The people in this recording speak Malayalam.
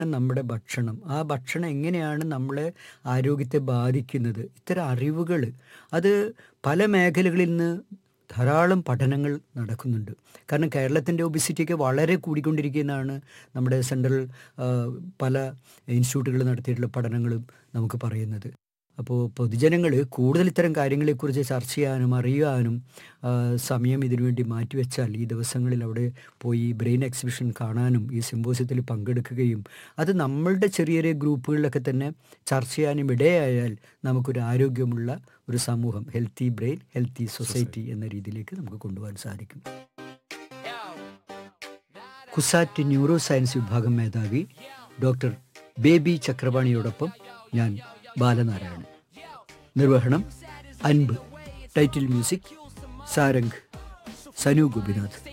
നമ്മുടെ ഭക്ഷണം ആ ഭക്ഷണം എങ്ങനെയാണ് നമ്മളെ ആരോഗ്യത്തെ ബാധിക്കുന്നത് ഇത്തരം അറിവുകൾ അത് പല മേഖലകളിൽ നിന്ന് ധാരാളം പഠനങ്ങൾ നടക്കുന്നുണ്ട് കാരണം കേരളത്തിൻ്റെ ഒബിസിറ്റിയൊക്കെ വളരെ കൂടിക്കൊണ്ടിരിക്കുന്നതാണ് നമ്മുടെ സെൻട്രൽ ആ, പല ഇൻസ്റ്റിറ്റ്യൂട്ടുകൾ നടത്തിയിട്ടുള്ള പഠനങ്ങളും നമുക്ക് പറയുന്നത് അപ്പോൾ പൊതുജനങ്ങൾ കൂടുതൽ ഇത്തരം കാര്യങ്ങളെക്കുറിച്ച് ചർച്ച ചെയ്യാനും അറിയാനും ആ, സമയം ഇതിനുവേണ്ടി മാറ്റിവെച്ചാൽ ഈ ദിവസങ്ങളിൽ അവിടെ പോയി ബ്രെയിൻ എക്സിബിഷൻ കാണാനും ഈ സിമ്പോസിയത്തിൽ പങ്കെടുക്കുകയും അത് നമ്മളുടെ ചെറിയ ചെറിയ ഗ്രൂപ്പുകളിലൊക്കെ തന്നെ ചർച്ച ചെയ്യാനും ഇടയായാൽ നമുക്കൊരു ആരോഗ്യമുള്ള ഒരു സമൂഹം ഹെൽത്തി ബ്രെയിൻ ഹെൽത്തി സൊസൈറ്റി എന്ന രീതിയിലേക്ക് നമുക്ക് കൊണ്ടുപോകാൻ സാധിക്കും കുസാറ്റ് ന്യൂറോ സയൻസ് വിഭാഗം മേധാവി ഡോക്ടർ ബേബി ചക്രപാണിയോടൊപ്പം ഞാൻ ബാലനാരായണൻ നിർവഹണം അൻപ് ടൈറ്റിൽ മ്യൂസിക് സാരംഗ് സനു ഗോപിനാഥ്